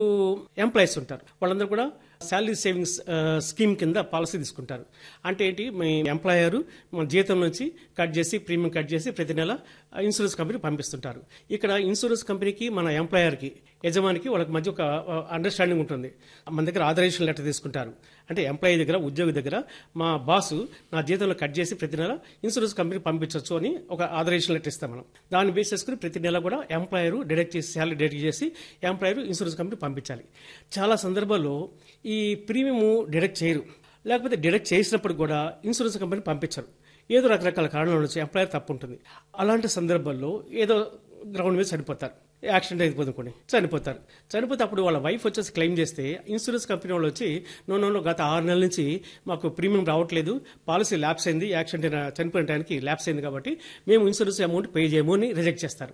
Employees ఉంటారు వాళ్ళందరూ కూడా శాలరీ సేవింగ్స్ స్కీమ్ కింద పాలసీ తీసుకుంటారు అంటే ఏంటి మీ ఎంప్లాయర్ మన జీతం నుంచి కట్ చేసి ప్రీమియం కట్ చేసి ప్రతి నెల ఇన్సూరెన్స్ కంపెనీ పంపిస్తుంటారు ఇక్కడ ఇన్సూరెన్స్ కంపెనీకి మన ఎంప్లాయర్కి యజమానికి వాళ్ళకి మధ్య ఒక అండర్స్టాండింగ్ ఉంటుంది మన దగ్గర ఆథరైజేషన్ లెటర్ తీసుకుంటారు అంటే ఎంప్లాయీ దగ్గర ఉద్యోగి దగ్గర మా బాసు నా జీతంలో కట్ చేసి ప్రతి నెల ఇన్సూరెన్స్ కంపెనీ పంపించవచ్చు అని ఒక ఆథరైజేషన్ లెటర్ ఇస్తాం మనం దాన్ని బేస్ చేసుకుని ప్రతి నెల కూడా ఎంప్లాయర్ డిడక్ట్ చేసి శాలరీ డిడక్ట్ చేసి ఎంప్లాయర్ ఇన్సూరెన్స్ కంపెనీ పంపించాలి చాలా సందర్భాల్లో ఈ ప్రీమియం డిడక్ట్ చేయరు లేకపోతే డిడక్ట్ చేసినప్పుడు కూడా ఇన్సూరెన్స్ కంపెనీ పంపించరు ఏదో రకరకాల కారణాల నుంచి ఎంప్లాయర్ తప్పు ఉంటుంది అలాంటి సందర్భాల్లో ఏదో గ్రౌండ్ మీద చనిపోతారు యాక్సిడెంట్ అయిపోతుంది అనుకోండి చనిపోతారు చనిపోతే అప్పుడు వాళ్ళ వైఫ్ వచ్చేసి క్లెయిమ్ చేస్తే ఇన్సూరెన్స్ కంపెనీ వాళ్ళు వచ్చి నో నో నో గత ఆరు నెలల నుంచి మాకు ప్రీమియం రావట్లేదు పాలసీ ల్యాప్స్ అయింది యాక్సిడెంట్ అయిన చనిపోయిన టైంకి ల్యాప్స్ అయింది కాబట్టి మేము ఇన్సూరెన్స్ అమౌంట్ పే చేయము అని రిజెక్ట్ చేస్తారు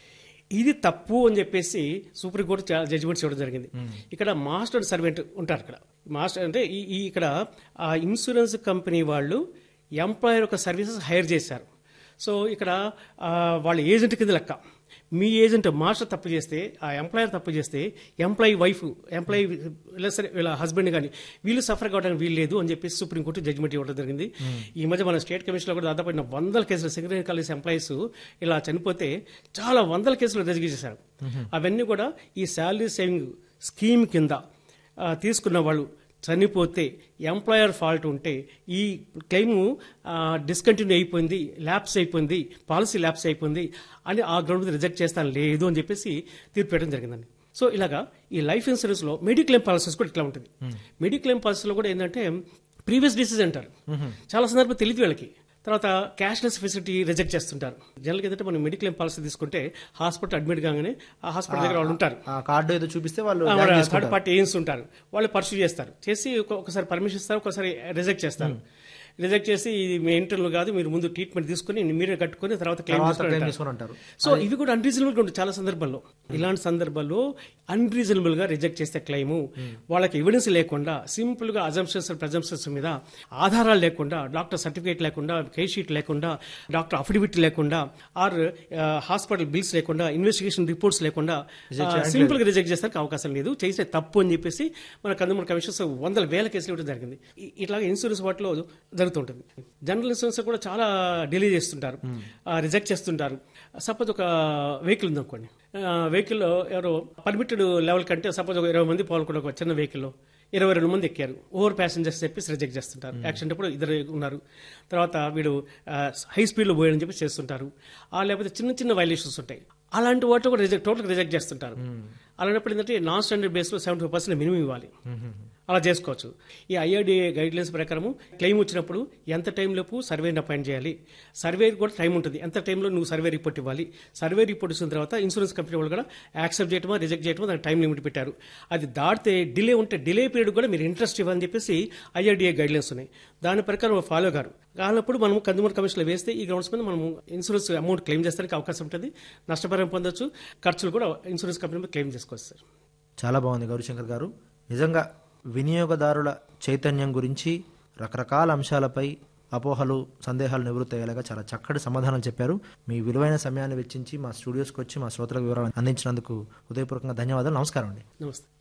ఇది తప్పు అని చెప్పేసి సుప్రీంకోర్టు జడ్జిమెంట్స్ ఇవ్వడం జరిగింది ఇక్కడ మాస్టర్ అండ్ సర్వెంట్ ఉంటారు ఇక్కడ మాస్టర్ అంటే ఈ ఈ ఇక్కడ ఆ ఇన్సూరెన్స్ కంపెనీ వాళ్ళు ఎంప్లాయర్ యొక్క సర్వీసెస్ హైర్ చేశారు సో ఇక్కడ ఆ, వాళ్ళ ఏజెంట్ కింద లెక్క మీ ఏజెంట్ మాస్టర్ తప్పు చేస్తే ఆ ఎంప్లాయర్ తప్పు చేస్తే ఎంప్లాయీ వైఫ్ ఎంప్లాయీ ఇలా సరే వీళ్ళ హస్బెండ్ కానీ వీళ్ళు సఫర్ కావడానికి వీలు లేదు అని చెప్పేసి సుప్రీంకోర్టు జడ్జిమెంట్ ఇవ్వడం జరిగింది ఈ మధ్య మన స్టేట్ కమిషన్లో కూడా దాదాపు ఎన్నో వందల కేసులు సింగరేణి కాలేజ్ ఎంప్లాయీస్ ఇలా చనిపోతే చాలా వందల కేసులు రిజెక్ట్ చేశారు అవన్నీ కూడా ఈ శాలరీ సేవింగ్ స్కీమ్ కింద ఆ, తీసుకున్న వాళ్ళు చనిపోతే ఎంప్లాయర్ ఫాల్ట్ ఉంటే ఈ క్లెయిమ్ డిస్కంటిన్యూ అయిపోయింది ల్యాప్స్ అయిపోయింది పాలసీ ల్యాప్స్ అయిపోయింది అని ఆ గ్రౌండ్ మీద రిజెక్ట్ చేస్తాను లేదు అని చెప్పేసి తీర్పు పెట్టడం జరిగిందండి సో ఇలాగా ఈ లైఫ్ ఇన్సూరెన్స్ లో మెడిక్లెయిమ్ పాలసీస్ కూడా ఇట్లా ఉంటుంది మెడిక్లెయిమ్ పాలసీలో కూడా ఏంటంటే ప్రీవియస్ డిసీజ్ అంటారు చాలా సందర్భం తెలియదు వీళ్ళకి తర్వాత క్యాష్లెస్ ఫెసిలిటీ రిజెక్ట్ చేస్తుంటారు జనరల్గా ఏంటంటే మనం మెడిక్లెయిమ్ పాలసీ తీసుకుంటే హాస్పిటల్ అడ్మిట్ కాగానే ఆ హాస్పిటల్ దగ్గర వాళ్ళు ఉంటారు ఆ కార్డు ఏదో చూపిస్తే వాళ్ళు బ్యాక్ థర్డ్ చేసుకుంటారు. పార్టీ ఏజెంట్స్ ఉంటారు వాళ్ళు పర్సూ చేస్తారు చేసి ఒక- ఒకసారి పర్మిషన్ ఇస్తారు ఒకసారి రిజెక్ట్ చేస్తారు రిజెక్ట్ చేసి ఇది మీ ఇంటర్వ్యూ కాదు మీరు ముందు ట్రీట్మెంట్ తీసుకుని మీరే కట్టుకుని తర్వాత క్లెయిమ్ తర్వాత claim చేసుకుని చేసుకుని అంటారు సో ఇవి కూడా అన్రీజనబుల్ గా ఉంటుంది చాలా సందర్భాల్లో ఇలాంటి సందర్భాల్లో అన్రీజనబుల్ గా రిజెక్ట్ చేస్తే క్లెయిమ్ వాళ్ళకి ఎవిడెన్స్ లేకుండా సింపుల్ గా అజంప్షన్స్ ప్రజంప్షన్స్ మీద ఆధారాలు లేకుండా డాక్టర్ సర్టిఫికేట్ లేకుండా కేస్ షీట్ లేకుండా డాక్టర్ అఫిడవిట్ లేకుండా ఆర్ హాస్పిటల్ బిల్స్ లేకుండా ఇన్వెస్టిగేషన్ రిపోర్ట్స్ లేకుండా సింపుల్ గా రిజెక్ట్ చేస్తానికి అవకాశం లేదు చేసే తప్పు అని చెప్పేసి మన కందుమూల కమిషన్స్ వందల వేల కేసులు ఇవ్వడం జరిగింది ఇ- ఇట్లాగే ఇన్సూరెన్స్ వాటిలో జరుగుతుంటుంది జనరల్ ఇన్సూరెన్స్ కూడా చాలా డిలే చేస్తుంటారు రిజెక్ట్ చేస్తుంటారు సపోజ్ ఒక వెహికల్ ఉందనుకోండి వెహికల్లో ఎవరో పర్మిటెడ్ లెవెల్ కంటే సపోజ్ ఒక ఇరవై మంది పాల్గొన్న ఒక చిన్న వెహికల్లో ఇరవై రెండు మంది ఎక్కారు ఓవర్ ప్యాసింజర్స్ చెప్పేసి రిజెక్ట్ చేస్తుంటారు యాక్సిడెంట్ అప్పుడు ఇద్దరు ఉన్నారు తర్వాత వీడు హై స్పీడ్లో పోయాడని చెప్పి చేస్తుంటారు ఆ లేకపోతే చిన్న చిన్న వైలేషన్స్ ఉంటాయి అలాంటి వాటిలో కూడా రిజెక్ట్ టోటల్ రిజెక్ట్ చేస్తుంటారు అలాంటప్పుడు ఏంటంటే నాన్ స్టాండర్డ్ బేస్లో సెవెంటీ ఫైవ్ పర్సెంట్ మినిమం ఇవ్వాలి అలా చేసుకోవచ్చు ఈ ఐఆర్డీఏ గైడ్ లైన్స్ ప్రకారం క్లెయిమ్ వచ్చినప్పుడు ఎంత టైం లోపు సర్వేని అపాయింట్ చేయాలి సర్వే కూడా టైం ఉంటుంది ఎంత టైంలో నువ్వు సర్వే రిపోర్ట్ ఇవ్వాలి సర్వే రిపోర్ట్ ఇచ్చిన తర్వాత ఇన్సూరెన్స్ కంపెనీ వాళ్ళు కూడా యాక్సెప్ట్ చేయటమా రిజెక్ట్ చేయటమా దానికి టైం లిమిట్ పెట్టారు అది దాటితే డిలే ఉంటే డిలే పీరియడ్ కూడా మీరు ఇంట్రెస్ట్ ఇవ్వాలని చెప్పేసి ఐఆర్డీఏ గైడ్ లైన్స్ ఉన్నాయి దాని ప్రకారం ఫాలో గారు కానప్పుడు మనం కన్జ్యూమర్ కమిషన్లో వేస్తే ఈ గ్రౌండ్స్ మీద మనం ఇన్సూరెన్స్ అమౌంట్ క్లెయిమ్ చేస్తానికి అవకాశం ఉంటుంది నష్టపరిహారం పొందొచ్చు ఖర్చులు కూడా ఇన్సూరెన్స్ కంపెనీ మీద క్లెయిమ్ చేసుకోవచ్చు సార్ చాలా బాగుంది గౌరీశంకర్ గారు నిజంగా వినియోగదారుల చైతన్యం గురించి రకరకాల అంశాలపై అపోహలు సందేహాలు నివృత్తి అయ్యేలాగా చాలా చక్కటి సమాధానాలు చెప్పారు మీ విలువైన సమయాన్ని వెచ్చించి మా స్టూడియోస్కి వచ్చి మా శ్రోతలకు వివరాలు అందించినందుకు హృదయపూర్వకంగా ధన్యవాదాలు నమస్కారం అండి నమస్తే